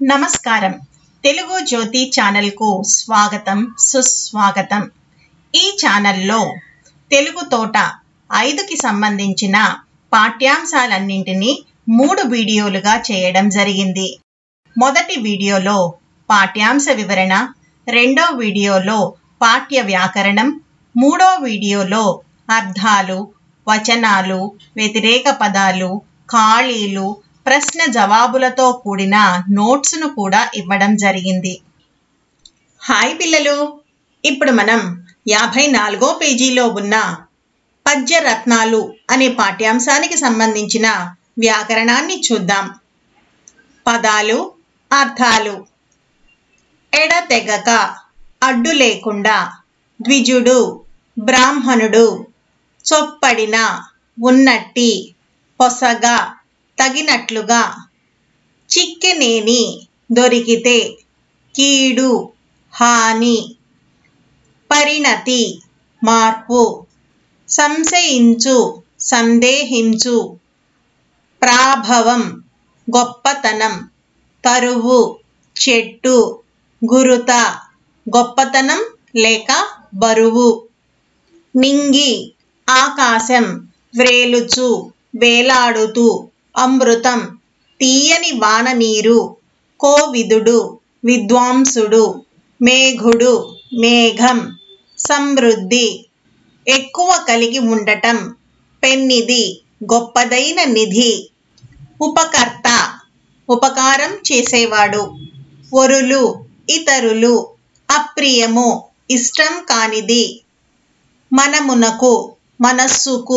నమస్కారం తెలుగు జ్యోతి ఛానల్కు స్వాగతం సుస్వాగతం ఈ ఛానల్లో తెలుగు తోట ఐదుకి సంబంధించిన పాఠ్యాంశాలన్నింటినీ మూడు వీడియోలుగా చేయడం జరిగింది మొదటి వీడియోలో పాఠ్యాంశ వివరణ రెండో వీడియోలో పాఠ్య వ్యాకరణం మూడో వీడియోలో అర్థాలు వచనాలు వ్యతిరేక పదాలు ఖాళీలు ప్రశ్న జవాబులతో కూడిన నోట్స్ను కూడా ఇవ్వడం జరిగింది హాయ్ పిల్లలు ఇప్పుడు మనం యాభై నాలుగో పేజీలో ఉన్న పద్య రత్నాలు అనే పాఠ్యాంశానికి సంబంధించిన వ్యాకరణాన్ని చూద్దాం పదాలు అర్థాలు ఎడతెగక అడ్డు లేకుండా ద్విజుడు బ్రాహ్మణుడు చొప్పడిన ఉన్నట్టి పొసగా తగినట్లుగా చిక్కెనేని దొరికితే కీడు హాని పరిణతి మార్పు సంశయించు సందేహించు ప్రాభవం గొప్పతనం తరువు చెట్టు గురుత గొప్పతనం లేక బరువు నింగి ఆకాశం వ్రేలుచు వేలాడుతూ అమృతం తీయని వాన నీరు కోవిదుడు విద్వాంసుడు మేఘుడు మేఘం సమృద్ధి ఎక్కువ కలిగి ఉండటం పెన్నిది గొప్పదైన నిధి ఉపకర్త ఉపకారం చేసేవాడు ఒరులు ఇతరులు అప్రియము ఇష్టం కానిది మనమునకు మనస్సుకు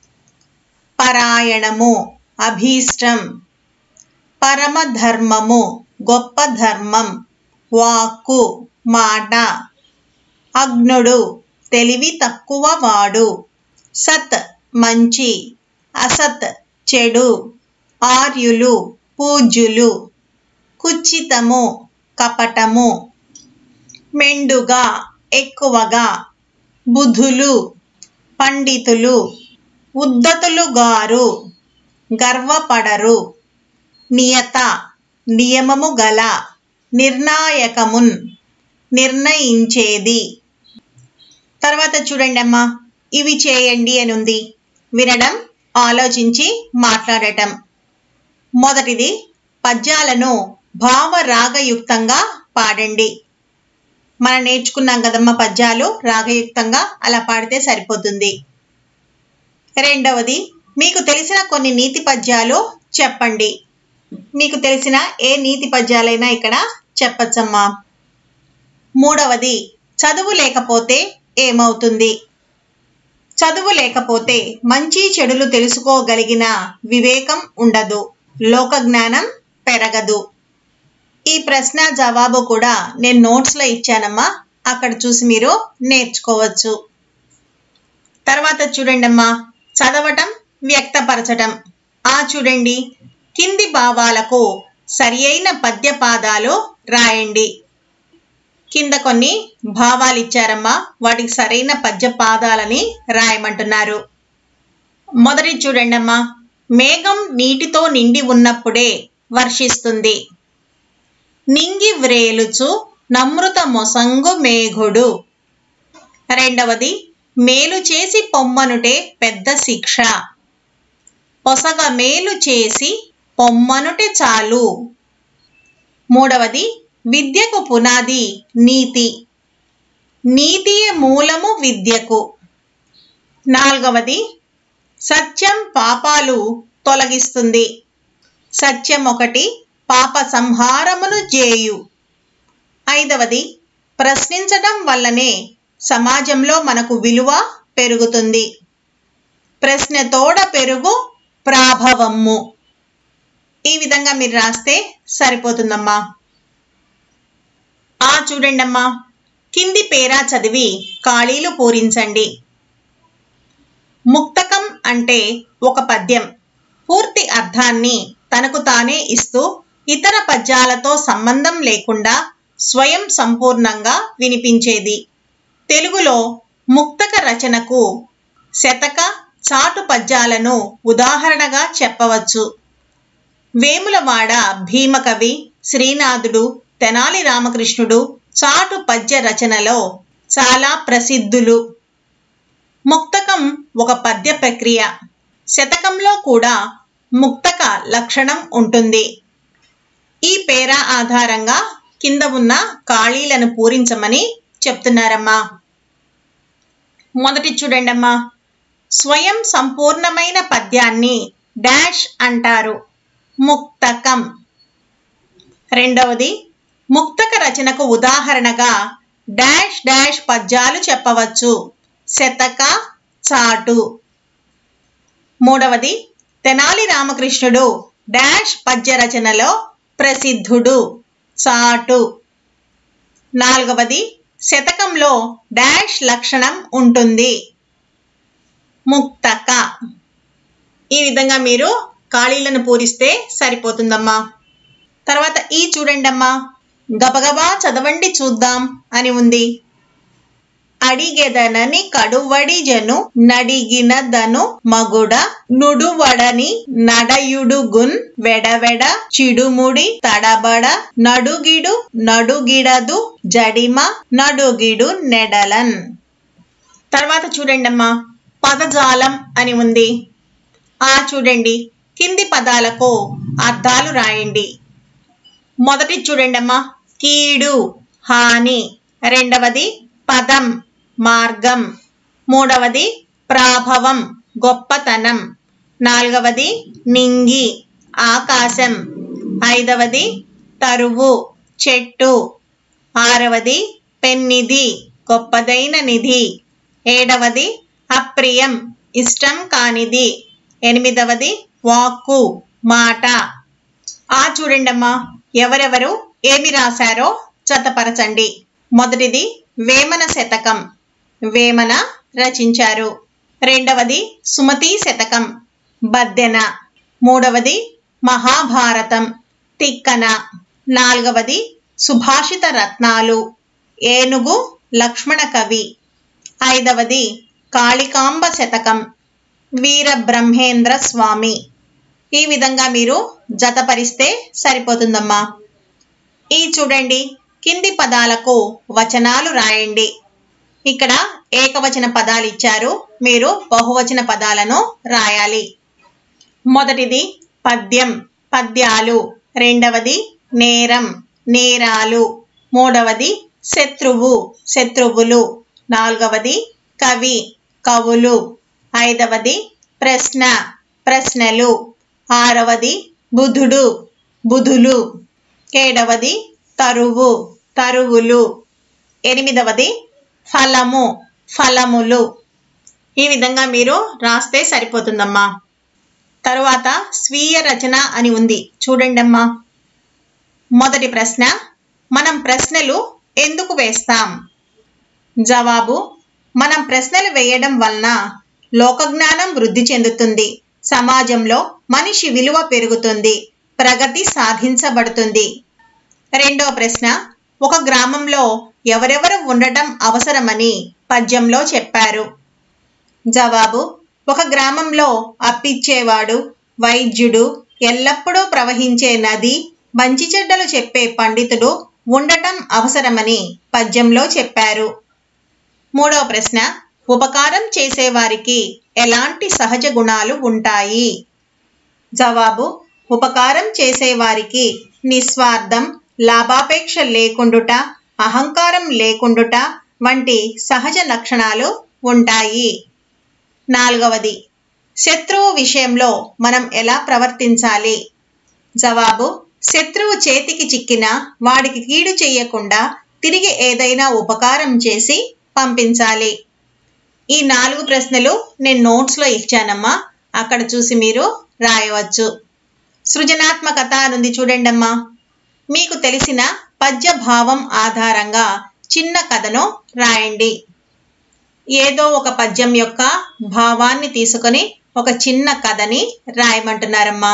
పరాయణము అభీష్టం పరమధర్మము గొప్ప ధర్మం వాక్కు మాట అగ్నుడు తెలివి తక్కువ వాడు సత్ మంచి అసత్ చెడు ఆర్యులు పూజ్యులు కుచితము కపటము మెండుగా ఎక్కువగా బుధులు పండితులు ఉద్దతులు గారు గర్వపడరు నియత నియమము గల నిర్ణాయకమున్ నిర్ణయించేది తర్వాత చూడండి అమ్మా ఇవి చేయండి అని ఉంది వినడం ఆలోచించి మాట్లాడటం మొదటిది పద్యాలను భావరాగయుక్తంగా పాడండి మనం నేర్చుకున్నాం కదమ్మా పద్యాలు రాగయుక్తంగా అలా పాడితే సరిపోతుంది రెండవది మీకు తెలిసిన కొన్ని నీతి పద్యాలు చెప్పండి మీకు తెలిసిన ఏ నీతి పద్యాలైనా ఇక్కడ చెప్పచ్చమ్మా మూడవది చదువు లేకపోతే ఏమవుతుంది చదువు లేకపోతే మంచి చెడులు తెలుసుకోగలిగిన వివేకం ఉండదు లోక జ్ఞానం పెరగదు ఈ ప్రశ్న జవాబు కూడా నేను నోట్స్లో ఇచ్చానమ్మా అక్కడ చూసి మీరు నేర్చుకోవచ్చు తర్వాత చూడండి అమ్మా చదవటం వ్యక్తపరచటం ఆ చూడండి కింది భావాలకు సరి అయిన పద్యపాదాలు రాయండి కింద కొన్ని భావాలు ఇచ్చారమ్మా వాటికి సరైన పద్య పాదాలని రాయమంటున్నారు మొదటి చూడండి అమ్మా మేఘం నీటితో నిండి ఉన్నప్పుడే వర్షిస్తుంది నింగి వ్రేలుచు నమృత మొసంగు మేఘుడు రెండవది మేలు చేసి పొమ్మనుటే పెద్ద శిక్ష పొసగ మేలు చేసి పొమ్మనుటే చాలు మూడవది విద్యకు పునాది నీతి నీతియే మూలము విద్యకు నాలుగవది సత్యం పాపాలు తొలగిస్తుంది సత్యం ఒకటి పాప సంహారమును చేయు ఐదవది ప్రశ్నించడం వల్లనే సమాజంలో మనకు విలువ పెరుగుతుంది ప్రశ్న తోడ పెరుగు ప్రాభవము ఈ విధంగా మీరు రాస్తే సరిపోతుందమ్మా ఆ చూడండమ్మా కింది పేరా చదివి ఖాళీలు పూరించండి ముక్తకం అంటే ఒక పద్యం పూర్తి అర్థాన్ని తనకు తానే ఇస్తూ ఇతర పద్యాలతో సంబంధం లేకుండా స్వయం సంపూర్ణంగా వినిపించేది తెలుగులో ముక్తక రచనకు శతక చాటు పద్యాలను ఉదాహరణగా చెప్పవచ్చు వేములవాడ భీమకవి శ్రీనాథుడు తెనాలి రామకృష్ణుడు చాటు పద్య రచనలో చాలా ప్రసిద్ధులు ముక్తకం ఒక పద్య ప్రక్రియ శతకంలో కూడా ముక్తక లక్షణం ఉంటుంది ఈ పేర ఆధారంగా కింద ఉన్న ఖాళీలను పూరించమని చెప్తున్నారమ్మా మొదటి చూడండమ్మా స్వయం సంపూర్ణమైన పద్యాన్ని డాష్ అంటారు ముక్తకం రెండవది ముక్తక రచనకు ఉదాహరణగా డాష్ డాష్ పద్యాలు చెప్పవచ్చు శతక చాటు మూడవది తెనాలి రామకృష్ణుడు డాష్ పద్య రచనలో ప్రసిద్ధుడు చాటు నాలుగవది శతకంలో డాష్ లక్షణం ఉంటుంది ముక్తక ఈ విధంగా మీరు ఖాళీలను పూరిస్తే సరిపోతుందమ్మా తర్వాత ఈ చూడండమ్మా గబగబా చదవండి చూద్దాం అని ఉంది అడిగెదనని కడువడిజను నడిగినదను మగుడ నుడువడని నడయుడుగున్ వెడవెడ చిడుముడి తడబడ నడుగిడు నడుగిడదు జడిమ నడుగిడు నెడలన్ తర్వాత చూడండమ్మా పదజాలం అని ఉంది ఆ చూడండి కింది పదాలకు అర్థాలు రాయండి మొదటి చూడండమ్మా కీడు హాని రెండవది పదం మార్గం మూడవది ప్రాభవం గొప్పతనం నాలుగవది నింగి ఆకాశం ఐదవది తరువు చెట్టు ఆరవది పెన్నిధి గొప్పదైన నిధి ఏడవది అప్రియం ఇష్టం కానిది ఎనిమిదవది వాక్కు మాట ఆ చూడండమ్మా ఎవరెవరు ఏమి రాశారో జతపరచండి మొదటిది వేమన శతకం వేమన రచించారు రెండవది సుమతి శతకం బద్దెన మూడవది మహాభారతం తిక్కన నాలుగవది సుభాషిత రత్నాలు ఏనుగు లక్ష్మణ కవి ఐదవది కాళికాంబ శతకం వీర బ్రహ్మేంద్ర స్వామి ఈ విధంగా మీరు జతపరిస్తే సరిపోతుందమ్మా ఈ చూడండి కింది పదాలకు వచనాలు రాయండి ఇక్కడ ఏకవచన పదాలు ఇచ్చారు మీరు బహువచన పదాలను రాయాలి మొదటిది పద్యం పద్యాలు రెండవది నేరం నేరాలు మూడవది శత్రువు శత్రువులు నాలుగవది కవి కవులు ఐదవది ప్రశ్న ప్రశ్నలు ఆరవది బుధుడు బుధులు ఏడవది తరువు తరువులు ఎనిమిదవది ఫలము ఫలములు ఈ విధంగా మీరు రాస్తే సరిపోతుందమ్మా తరువాత స్వీయ రచన అని ఉంది చూడండమ్మా మొదటి ప్రశ్న మనం ప్రశ్నలు ఎందుకు వేస్తాం జవాబు మనం ప్రశ్నలు వేయడం వలన లోకజ్ఞానం వృద్ధి చెందుతుంది సమాజంలో మనిషి విలువ పెరుగుతుంది ప్రగతి సాధించబడుతుంది రెండో ప్రశ్న ఒక గ్రామంలో ఎవరెవరు ఉండటం అవసరమని పద్యంలో చెప్పారు జవాబు ఒక గ్రామంలో అప్పిచ్చేవాడు వైద్యుడు ఎల్లప్పుడూ ప్రవహించే నది మంచి చెడ్డలు చెప్పే పండితుడు ఉండటం అవసరమని పద్యంలో చెప్పారు మూడవ ప్రశ్న ఉపకారం చేసేవారికి ఎలాంటి సహజ గుణాలు ఉంటాయి జవాబు ఉపకారం చేసేవారికి నిస్వార్థం లాభాపేక్ష లేకుండుట అహంకారం లేకుండుట వంటి సహజ లక్షణాలు ఉంటాయి నాలుగవది శత్రువు విషయంలో మనం ఎలా ప్రవర్తించాలి జవాబు శత్రువు చేతికి చిక్కిన వాడికి కీడు చేయకుండా తిరిగి ఏదైనా ఉపకారం చేసి పంపించాలి ఈ నాలుగు ప్రశ్నలు నేను నోట్స్లో ఇచ్చానమ్మా అక్కడ చూసి మీరు రాయవచ్చు సృజనాత్మకత అనుంది చూడండమ్మా మీకు తెలిసిన పద్య భావం ఆధారంగా చిన్న కథను రాయండి ఏదో ఒక పద్యం యొక్క భావాన్ని తీసుకొని ఒక చిన్న కథని రాయమంటున్నారమ్మా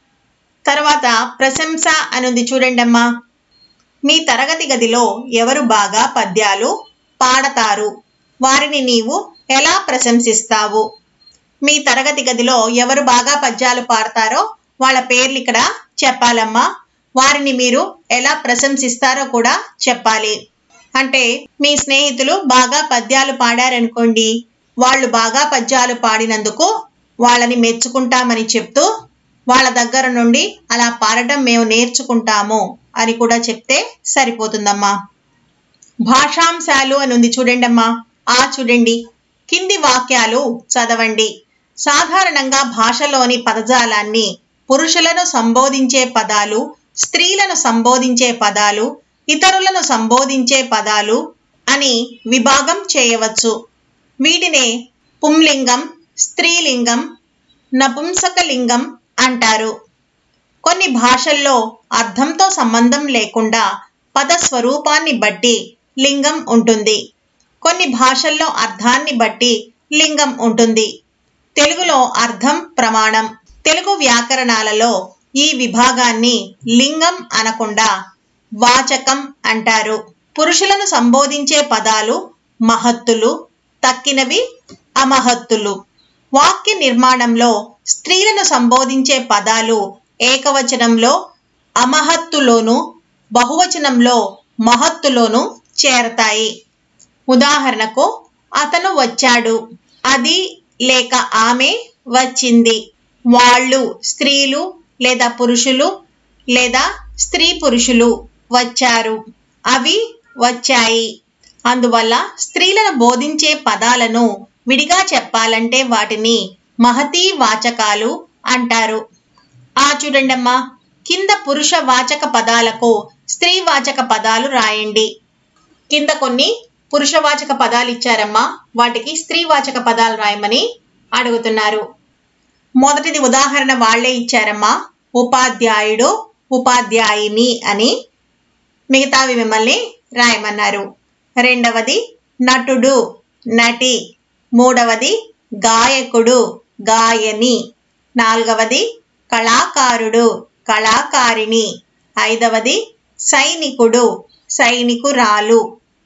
తర్వాత ప్రశంస అనుంది చూడండమ్మా మీ తరగతి గదిలో ఎవరు బాగా పద్యాలు పాడతారు వారిని నీవు ఎలా ప్రశంసిస్తావు మీ తరగతి గదిలో ఎవరు బాగా పద్యాలు పాడతారో వాళ్ళ పేర్లు ఇక్కడ చెప్పాలమ్మా వారిని మీరు ఎలా ప్రశంసిస్తారో కూడా చెప్పాలి అంటే మీ స్నేహితులు బాగా పద్యాలు పాడారనుకోండి వాళ్ళు బాగా పద్యాలు పాడినందుకు వాళ్ళని మెచ్చుకుంటామని చెప్తూ వాళ్ళ దగ్గర నుండి అలా పాడటం మేము నేర్చుకుంటాము అని కూడా చెప్తే సరిపోతుందమ్మా భాషాంశాలు అని ఉంది చూడండి అమ్మా ఆ చూడండి కింది వాక్యాలు చదవండి సాధారణంగా భాషలోని పదజాలాన్ని పురుషులను సంబోధించే పదాలు స్త్రీలను సంబోధించే పదాలు ఇతరులను సంబోధించే పదాలు అని విభాగం చేయవచ్చు వీటినే పుంలింగం స్త్రీలింగం నపుంసకలింగం అంటారు కొన్ని భాషల్లో అర్థంతో సంబంధం లేకుండా పద స్వరూపాన్ని బట్టి లింగం ఉంటుంది కొన్ని భాషల్లో అర్థాన్ని బట్టి లింగం ఉంటుంది తెలుగులో అర్థం ప్రమాణం తెలుగు వ్యాకరణాలలో ఈ విభాగాన్ని లింగం అనకుండా వాచకం అంటారు పురుషులను సంబోధించే పదాలు మహత్తులు తక్కినవి అమహత్తులు వాక్య నిర్మాణంలో స్త్రీలను సంబోధించే పదాలు ఏకవచనంలో అమహత్తులోను బహువచనంలో మహత్తులోను చేరతాయి ఉదాహరణకు అతను వచ్చాడు అది లేక ఆమె వచ్చింది వాళ్ళు స్త్రీలు లేదా పురుషులు లేదా స్త్రీ పురుషులు వచ్చారు అవి వచ్చాయి అందువల్ల స్త్రీలను బోధించే పదాలను విడిగా చెప్పాలంటే వాటిని మహతీ వాచకాలు అంటారు ఆ చూడండమ్మా కింద పురుష వాచక పదాలకు స్త్రీ వాచక పదాలు రాయండి కింద కొన్ని పురుషవాచక పదాలు ఇచ్చారమ్మా వాటికి స్త్రీ వాచక పదాలు రాయమని అడుగుతున్నారు మొదటిది ఉదాహరణ వాళ్లే ఇచ్చారమ్మా ఉపాధ్యాయుడు ఉపాధ్యాయిని అని మిగతావి మిమ్మల్ని రాయమన్నారు రెండవది నటుడు నటి మూడవది గాయకుడు గాయని నాలుగవది కళాకారుడు కళాకారిణి ఐదవది సైనికుడు సైనికురాలు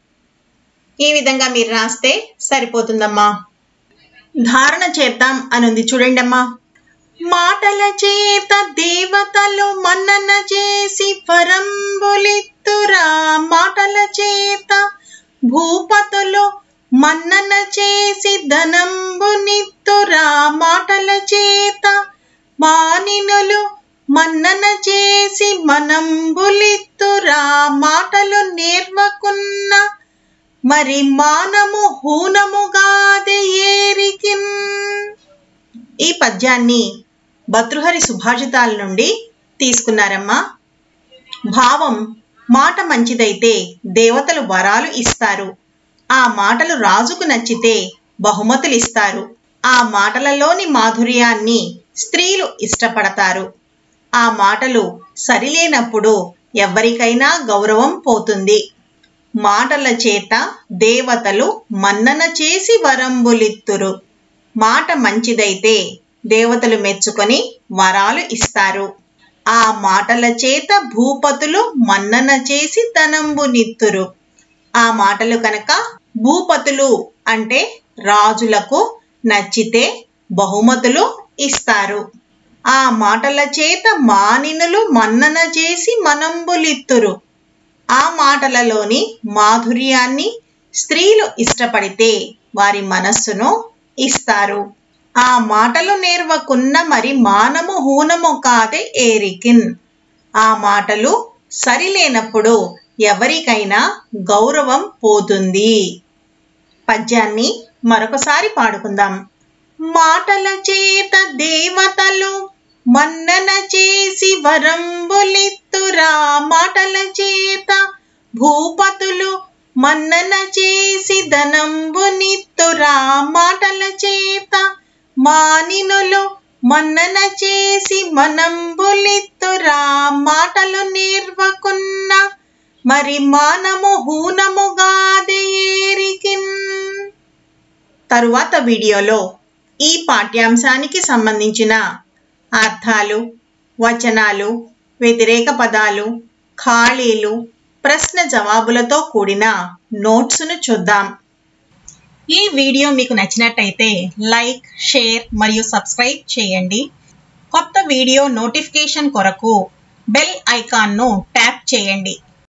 ఈ విధంగా మీరు రాస్తే సరిపోతుందమ్మా ధారణ చేద్దాం అనుంది చూడండమ్మా మాటల చేత దేవతలు మన్నన చేసి పరంబులిత్తురా మాటల చేత భూపతులు మన్నన చేసి ధనంబునిత్తురా మాటల చేత మానినులు మన్నన చేసి మనంబులిత్తురా మాటలు నేర్వకున్న మరి మానము హూనముగాది ఏరికిన్ ఈ పద్యాన్ని భతృహరి సుభాషితాల నుండి తీసుకున్నారమ్మా భావం మాట మంచిదైతే దేవతలు వరాలు ఇస్తారు ఆ మాటలు రాజుకు నచ్చితే బహుమతులు ఇస్తారు ఆ మాటలలోని మాధుర్యాన్ని స్త్రీలు ఇష్టపడతారు ఆ మాటలు సరిలేనప్పుడు ఎవ్వరికైనా గౌరవం పోతుంది మాటల చేత దేవతలు మన్నన చేసి వరంబులిత్తురు మాట మంచిదైతే దేవతలు మెచ్చుకొని వరాలు ఇస్తారు ఆ మాటల చేత భూపతులు మన్నన చేసి ధనంబునిత్తురు ఆ మాటలు కనుక భూపతులు అంటే రాజులకు నచ్చితే బహుమతులు ఇస్తారు ఆ మాటల చేత మానినులు మన్నన చేసి మనంబులిత్తురు ఆ మాటలలోని మాధుర్యాన్ని స్త్రీలు ఇష్టపడితే వారి మనస్సును ఇస్తారు ఆ మాటలు నేర్వకున్న మరి మానము హూనము కాదే ఏరికిన్ ఆ మాటలు సరిలేనప్పుడు ఎవరికైనా గౌరవం పోతుంది పద్యాన్ని మరొకసారి పాడుకుందాం మాటల చేత దేవతలు మన్నన చేసి వరంబులిత్తురా మాటల చేత భూపతులు మన్నన చేసి ధనంబునిత్తురా మాటల చేత మానినులు మన్నన చేసి మనంబులిత్తురా మాటలు నేర్వకున్న మరి మానము హూనముగాది ఏరికిన్ తరువాత వీడియోలో ఈ పాఠ్యాంశానికి సంబంధించిన అర్థాలు వచనాలు వ్యతిరేక పదాలు ఖాళీలు ప్రశ్న జవాబులతో కూడిన నోట్స్ను చూద్దాం ఈ వీడియో మీకు నచ్చినట్టయితే లైక్ షేర్ మరియు సబ్స్క్రైబ్ చేయండి కొత్త వీడియో నోటిఫికేషన్ కొరకు బెల్ ఐకాన్ను ట్యాప్ చేయండి